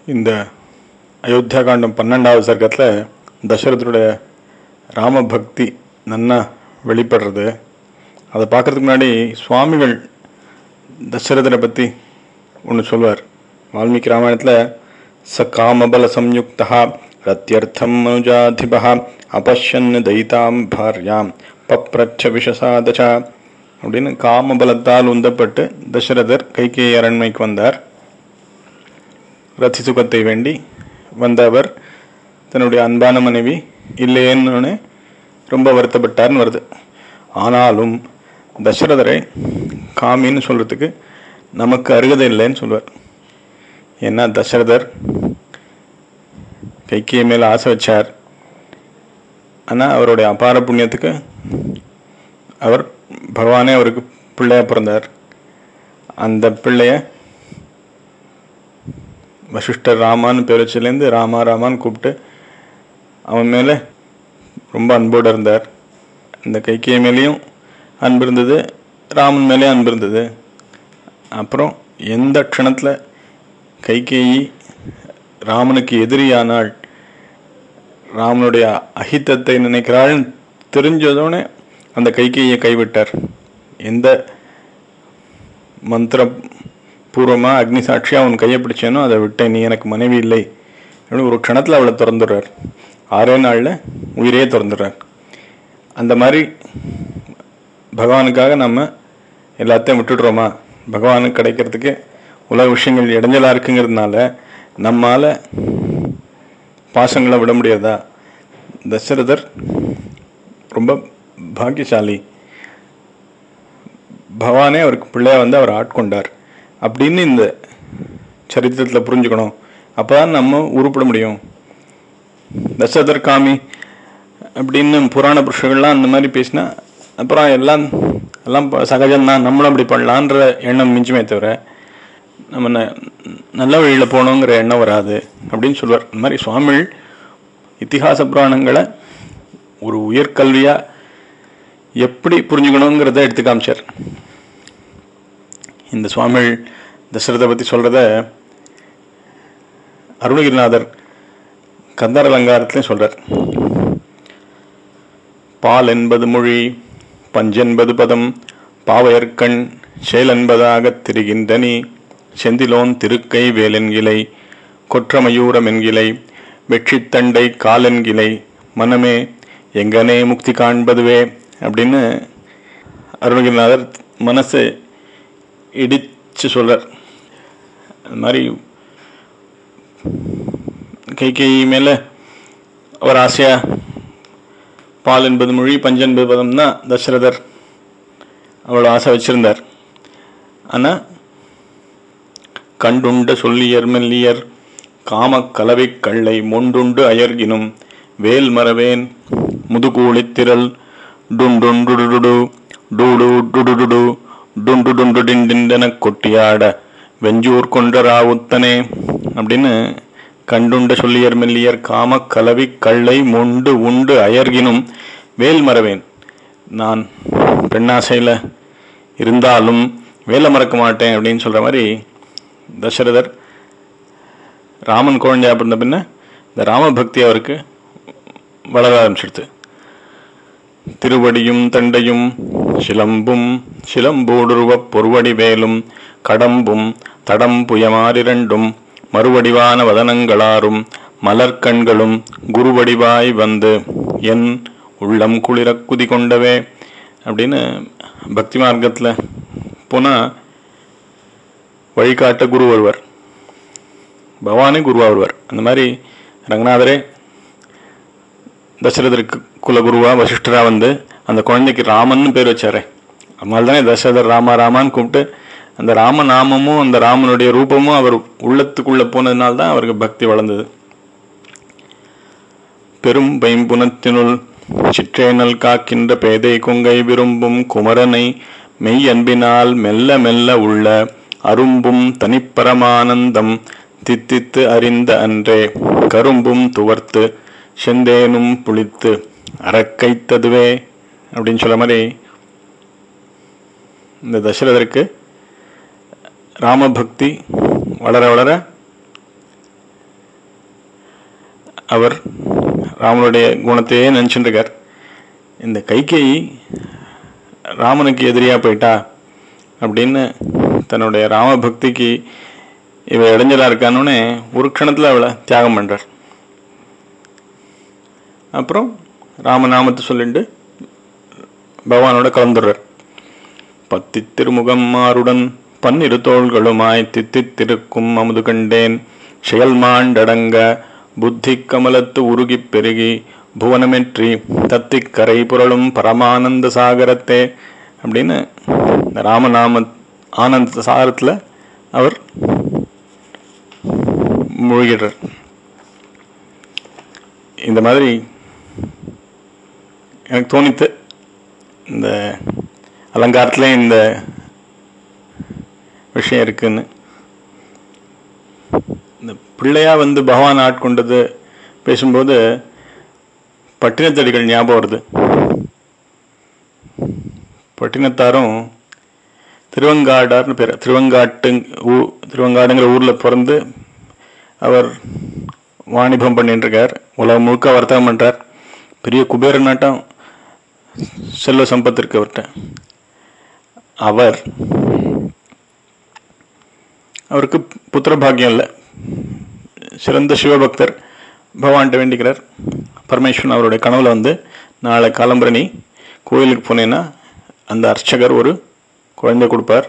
இந்த அயோத்தியா காண்டம் பன்னெண்டாவது சர்க்கத்தில் தசரதருடைய ராமபக்தி நன்னா வெளிப்படுறது அதை பார்க்கறதுக்கு முன்னாடி சுவாமிகள் தசரதரை பற்றி ஒன்று சொல்வார் வால்மீகி ராமாயணத்தில் ச காமபல சம்யுக்தா ரத்யர்த்தம் மனுஜாதிபா அபஷ்யன் தைதாம் பாரியாம் பப்ரச்ச விஷசாதச்சா அப்படின்னு காமபலத்தால் உந்தப்பட்டு தசரதர் கைகேயி அரண்மைக்கு வந்தார் ரத்தி சுகத்தை வேண்டி வந்த அவர் தன்னுடைய அன்பான மனைவி இல்லையேன்னு ரொம்ப வருத்தப்பட்டார்னு வருது ஆனாலும் தசரதரை காமின்னு சொல்றதுக்கு நமக்கு அருகதை இல்லைன்னு சொல்வார் ஏன்னா தசரதர் கைக்கிய மேல ஆசை வச்சார் ஆனால் அவருடைய அபார புண்ணியத்துக்கு அவர் பகவானே அவருக்கு பிள்ளையா பிறந்தார் அந்த பிள்ளைய வசிஷ்டர் ராமான்னு பேர் வச்சதுலேருந்து ராமா ராமான்னு கூப்பிட்டு அவன் மேலே ரொம்ப அன்போடு இருந்தார் இந்த கைக்கிய மேலேயும் அன்பு இருந்தது ராமன் மேலேயும் அன்பு இருந்தது அப்புறம் எந்த க்ஷணத்தில் கைகேயி ராமனுக்கு எதிரியானாள் ராமனுடைய அஹித்தத்தை நினைக்கிறாள் தெரிஞ்சதோடனே அந்த கைகேயை கைவிட்டார் எந்த மந்திர பூர்வமாக அக்னி சாட்சியாக அவன் கையை பிடிச்சேனோ அதை விட்டேன் நீ எனக்கு மனைவி இல்லை அப்படின்னு ஒரு க்ஷணத்தில் அவளை திறந்துடுறார் ஆறே நாளில் உயிரே திறந்துடுறார் அந்த மாதிரி பகவானுக்காக நம்ம எல்லாத்தையும் விட்டுடுறோமா பகவானுக்கு கிடைக்கிறதுக்கு உலக விஷயங்கள் இடைஞ்சலாக இருக்குங்கிறதுனால நம்மால் பாசங்களை விட முடியாதா தசரதர் ரொம்ப பாக்கியசாலி பகவானே அவருக்கு பிள்ளையா வந்து அவர் ஆட்கொண்டார் அப்படின்னு இந்த சரித்திரத்தில் புரிஞ்சுக்கணும் அப்போ தான் நம்ம உருப்பட முடியும் தசரதர் காமி அப்படின்னு புராண புருஷர்கள்லாம் அந்த மாதிரி பேசினா அப்புறம் எல்லாம் எல்லாம் சகஜம்தான் நம்மளும் அப்படி பண்ணலான்ற எண்ணம் மிஞ்சுமே தவிர நம்ம ந நல்ல வழியில் போகணுங்கிற எண்ணம் வராது அப்படின்னு சொல்லுவார் இந்த மாதிரி சுவாமிகள் இத்திஹாச புராணங்களை ஒரு உயர்கல்வியாக எப்படி புரிஞ்சுக்கணுங்கிறத எடுத்து காமிச்சார் இந்த சுவாமிகள் தசரதை பற்றி சொல்கிறத அருணகிரிநாதர் கந்தார அலங்காரத்திலையும் சொல்கிறார் பால் என்பது மொழி பஞ்சென்பது பதம் பாவையர்கண் செயலென்பதாகத் திரிகின்றனி செந்திலோன் திருக்கை வேலென்கிளை கொற்றமயூரமென்கிளை வெற்றித்தண்டை காலென்கிளை மனமே எங்கனே முக்தி காண்பதுவே அப்படின்னு அருணகிரிநாதர் மனசை இடிச்சு சொல்றார் அது மாதிரி கைகை மேலே ஒரு ஆசையா பால் என்பது மொழி பஞ்சு என்பது பதம் தான் தசரதர் அவ்வளோ ஆசை வச்சிருந்தார் ஆனால் கண்டுண்ட சொல்லியர் மெல்லியர் காமக் கலவை கள்ளை மொண்டுண்டு அயர்கினும் வேல் மரவேன் முதுகூளித்திரல் டுண்டுண்டுடுடு டூடு டுடுடுடு டுண்டு டுண்டு டிண்டென கொட்டியாட வெஞ்சூர் கொன்ற ராவுத்தனே அப்படின்னு கண்டுண்ட சொல்லியர் மெல்லியர் காம கலவி கள்ளை மொண்டு உண்டு அயர்கினும் வேல் மறவேன் நான் பெண்ணாசையில் இருந்தாலும் வேலை மறக்க மாட்டேன் அப்படின்னு சொல்கிற மாதிரி தசரதர் ராமன் குழந்தையா பிறந்த பின்ன இந்த ராமபக்தி அவருக்கு வளர ஆரம்பிச்சிடுது திருவடியும் தண்டையும் சிலம்பும் சிலம்போடுருவப் பொருவடி வேலும் கடம்பும் தடம் புயமாறிரண்டும் மறுவடிவான வதனங்களாரும் மலர்கண்களும் குருவடிவாய் வந்து என் உள்ளம் குளிரக் குதி கொண்டவே அப்படின்னு பக்தி மார்க்கத்தில் போனால் வழிகாட்ட குரு வருவர் பகவானே குருவா வருவார் அந்த மாதிரி ரங்கநாதரே தசரதருக்கு குலகுருவா வசிஷ்டரா வந்து அந்த குழந்தைக்கு ராமன் பேர் வச்சாரே அதனால தானே தசரதர் ராமா ராமான்னு கூப்பிட்டு அந்த ராமநாமமும் அந்த ராமனுடைய ரூபமும் அவர் உள்ளத்துக்குள்ள போனதுனால தான் அவருக்கு பக்தி வளர்ந்தது பெரும் பைம்புனத்தினுள் சிற்றேனல் காக்கின்ற பேதை கொங்கை விரும்பும் குமரனை மெய் அன்பினால் மெல்ல மெல்ல உள்ள அரும்பும் தனிப்பரமானந்தம் தித்தித்து அறிந்த அன்றே கரும்பும் துவர்த்து செந்தேனும் புளித்து அறக்கைத்ததுவே அப்படின்னு சொல்ல மாதிரி இந்த தசரதருக்கு ராமபக்தி வளர வளர அவர் ராமனுடைய குணத்தையே நினச்சிட்டு இருக்கார் இந்த கைகேயி ராமனுக்கு எதிரியா போயிட்டா அப்படின்னு தன்னுடைய ராம பக்திக்கு இவ இடைஞ்சலா இருக்கானோன்னு ஒரு க்ஷணத்துல அவளை தியாகம் பண்றார் அப்புறம் ராமநாமத்தை சொல்லிட்டு பகவானோட கலந்துடுறார் பத்தி திருமுகம் மாறுடன் பன்னிரு தோள்களுமாய் தித்தித்திருக்கும் அமுது கண்டேன் செயல் மாண்டடங்க புத்தி கமலத்து உருகிப் பெருகி புவனமெற்றி தத்திக் கரை புரளும் பரமானந்த சாகரத்தே அப்படின்னு இந்த ராமநாம ஆனந்த சாகரத்துல அவர் மூழ்கிடுறார் இந்த மாதிரி எனக்கு தோணித்து இந்த அலங்காரத்துல இந்த விஷயம் இருக்குன்னு இந்த பிள்ளையா வந்து பகவான் ஆட்கொண்டது பேசும்போது பட்டினத்தடிகள் ஞாபகம் வருது பட்டினத்தாரும் திருவங்காடார்னு பேர் திருவங்காட்டு ஊ திருவங்காடுங்கிற ஊரில் பிறந்து அவர் வாணிபம் பண்ணிட்டு இருக்கார் உலகம் முழுக்க வர்த்தகம் பண்ணுறார் பெரிய குபேர நாட்டம் செல்வ சம்பத்து இருக்கு அவர்கிட்ட அவர் அவருக்கு புத்திர பாக்கியம் இல்லை சிறந்த சிவபக்தர் பகவான்கிட்ட வேண்டிக்கிறார் பரமேஸ்வரன் அவருடைய கனவுல வந்து நாளை காலம்பரணி கோயிலுக்கு போனேன்னா அந்த அர்ச்சகர் ஒரு குழந்தை கொடுப்பார்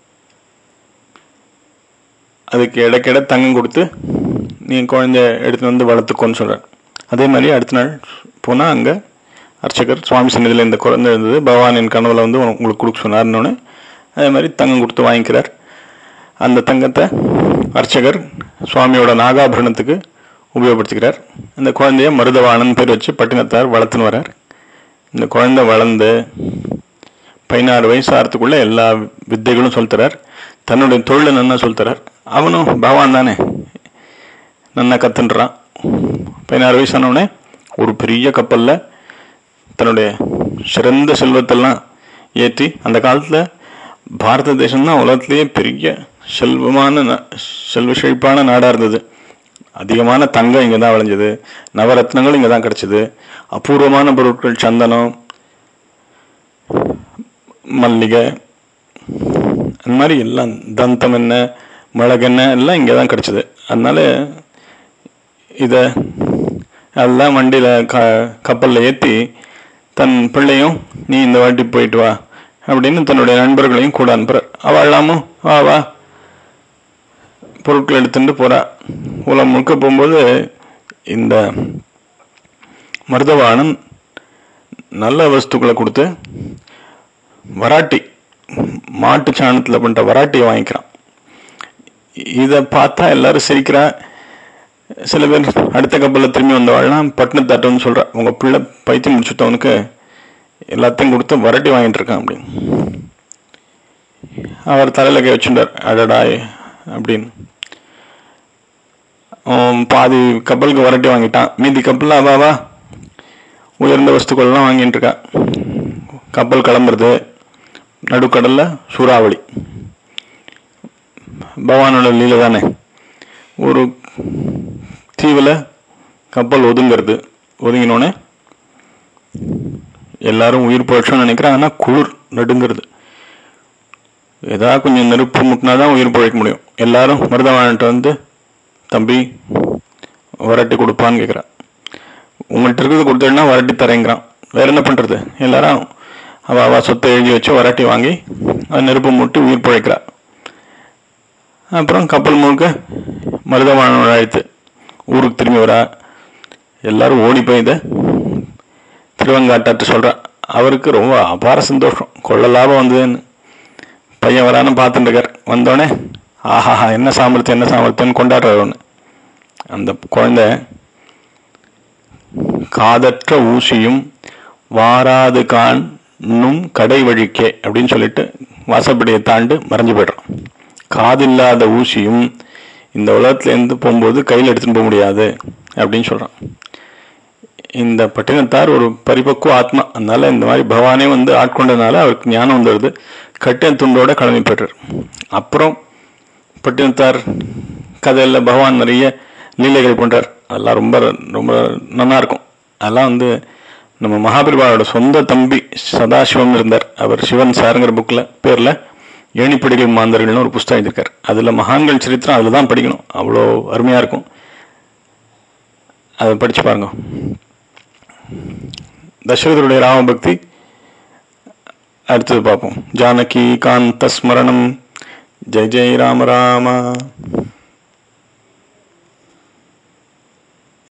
அதுக்கு இடைக்கிட தங்கம் கொடுத்து நீ குழந்தைய எடுத்துன்னு வந்து வளர்த்துக்கோன்னு சொல்கிறார் அதே மாதிரி அடுத்த நாள் போனால் அங்கே அர்ச்சகர் சுவாமி சன்னிதியில் இந்த குழந்தை இருந்தது பகவான் என் கனவுல வந்து உனக்கு- உங்களுக்கு கொடுக்க சொன்னார்னு அதே மாதிரி தங்கம் கொடுத்து வாங்கிக்கிறார் அந்த தங்கத்தை அர்ச்சகர் சுவாமியோட நாகாபரணத்துக்கு உபயோகப்படுத்திக்கிறார் இந்த குழந்தைய மருதவாணன் பேர் வச்சு பட்டினத்தார் வளர்த்துன்னு வரார் இந்த குழந்தை வளர்ந்து பதினாறு வயசு ஆகிறதுக்குள்ள எல்லா வித்தைகளும் சொல்லித்தரார் தன்னுடைய தொழிலை நன்னா சொல்லித்தரார் அவனும் பகவான் தானே நன்னா கத்துன்றான் பதினாறு வயசானவனே ஒரு பெரிய கப்பல்ல தன்னுடைய சிறந்த செல்வத்தெல்லாம் ஏற்றி அந்த காலத்துல பாரத தேசம்தான் உலகத்திலேயே பெரிய செல்வமான நா- செல்வ செழிப்பான நாடா இருந்தது அதிகமான தங்கம் இங்கே தான் விளைஞ்சது நவரத்னங்கள் இங்கே தான் கிடைச்சது அபூர்வமான பொருட்கள் சந்தனம் மல்லிகை அந்த மாதிரி எல்லாம் தந்தம் என்ன மிளகெண்ணெய் எல்லாம் இங்கே தான் கிடைச்சது அதனால இதை எல்லாம் வண்டியில் க கப்பலில் ஏற்றி தன் பிள்ளையும் நீ இந்த வாட்டி போயிட்டு வா அப்படின்னு தன்னுடைய நண்பர்களையும் கூட அனுப்புறார் அவள் இல்லாமல் வா வா பொருட்கள் எடுத்துட்டு போறா உலகம் முழுக்க போகும்போது இந்த மருதவாணன் நல்ல வஸ்துக்களை கொடுத்து வராட்டி மாட்டு சாணத்தில் பண்ணுற வராட்டியை வாங்கிக்கிறான் இதை பார்த்தா எல்லாரும் சிரிக்கிறா சில பேர் அடுத்த கப்பலில் திரும்பி வந்தவாள்லாம் பட்டினத்தாட்டம்னு சொல்றா உங்க பிள்ளை பைத்தியம் முடிச்சுட்டவனுக்கு எல்லாத்தையும் கொடுத்து வரட்டி வாங்கிட்டு இருக்கான் அப்படின்னு அவர் தலையில கை வச்சுட்டார் அடடா அப்படின்னு அவன் பாதி கப்பலுக்கு வரட்டி வாங்கிட்டான் மீதி கப்பல்ல அவாவா உயர்ந்த வஸ்துக்கள்லாம் வாங்கிட்டு இருக்கா கப்பல் கிளம்புறது நடுக்கடல்ல சூறாவளி பகவானோட லீலை தானே ஒரு தீவில் கப்பல் ஒதுங்கிறது ஒதுங்கினோடனே எல்லாரும் உயிர் பிழைச்சோம்னு நினைக்கிறாங்க ஆனால் குளிர் நடுங்கிறது ஏதாவது கொஞ்சம் நெருப்பு முட்டினா தான் உயிர் பிழைக்க முடியும் எல்லாரும் மருதவான்கிட்ட வந்து தம்பி வரட்டி கொடுப்பான்னு கேட்குறான் உங்கள்கிட்ட இருக்கிறது கொடுத்தேன்னா வரட்டி தரேங்கிறான் வேற என்ன பண்ணுறது எல்லாரும் அவ அவ சொத்தை எழுதி வச்சு வரட்டி வாங்கி அது நெருப்பு மூட்டி உயிர் பிழைக்கிறா அப்புறம் கப்பல் முழுக்க மருதவானோட அழைத்து ஊருக்கு திரும்பி வரா எல்லாரும் ஓடி போய் இதை திருவங்காட்டாட்டு சொல்றா அவருக்கு ரொம்ப அபார சந்தோஷம் கொள்ள லாபம் வந்ததுன்னு பையன் வரான்னு பார்த்துட்டு இருக்கார் வந்தோடனே ஆஹாஹா என்ன சாமர்த்தியம் என்ன சாமர்த்தியம்னு கொண்டாடுறாரு ஒன்று அந்த குழந்தை காதற்ற ஊசியும் வாராது காணும் கடை வழிக்கே அப்படின்னு சொல்லிட்டு வாசப்படியை தாண்டு மறைஞ்சு போய்டுறான் காதில்லாத ஊசியும் இந்த உலகத்துல இருந்து போகும்போது கையில் எடுத்துட்டு போக முடியாது அப்படின்னு சொல்றான் இந்த பட்டினத்தார் ஒரு பரிபக்குவ ஆத்மா அதனால இந்த மாதிரி பகவானே வந்து ஆட்கொண்டதுனால அவருக்கு ஞானம் வந்துடுது கட்டின துண்டோட கிளம்பி போய்ட்டார் அப்புறம் பட்டினத்தார் கதையில் பகவான் நிறைய லீலைகள் பண்றார் அதெல்லாம் ரொம்ப ரொம்ப நல்லா இருக்கும் அதெல்லாம் வந்து நம்ம மகாபரிவாரோட சொந்த தம்பி சதாசிவம் இருந்தார் அவர் சிவன் சாருங்கிற புக்கில் பேரில் ஏணிப்படிகள் மாந்தர்கள்னு ஒரு புஸ்தகம் எழுதியிருக்கார் அதில் மகான்கள் சரித்திரம் அதில் தான் படிக்கணும் அவ்வளோ அருமையாக இருக்கும் அதை படித்து பாருங்க தசரதருடைய ராமபக்தி அடுத்தது பார்ப்போம் ஜானகி காந்த ஸ்மரணம் ஜெய் ஜெய் ராம ராமா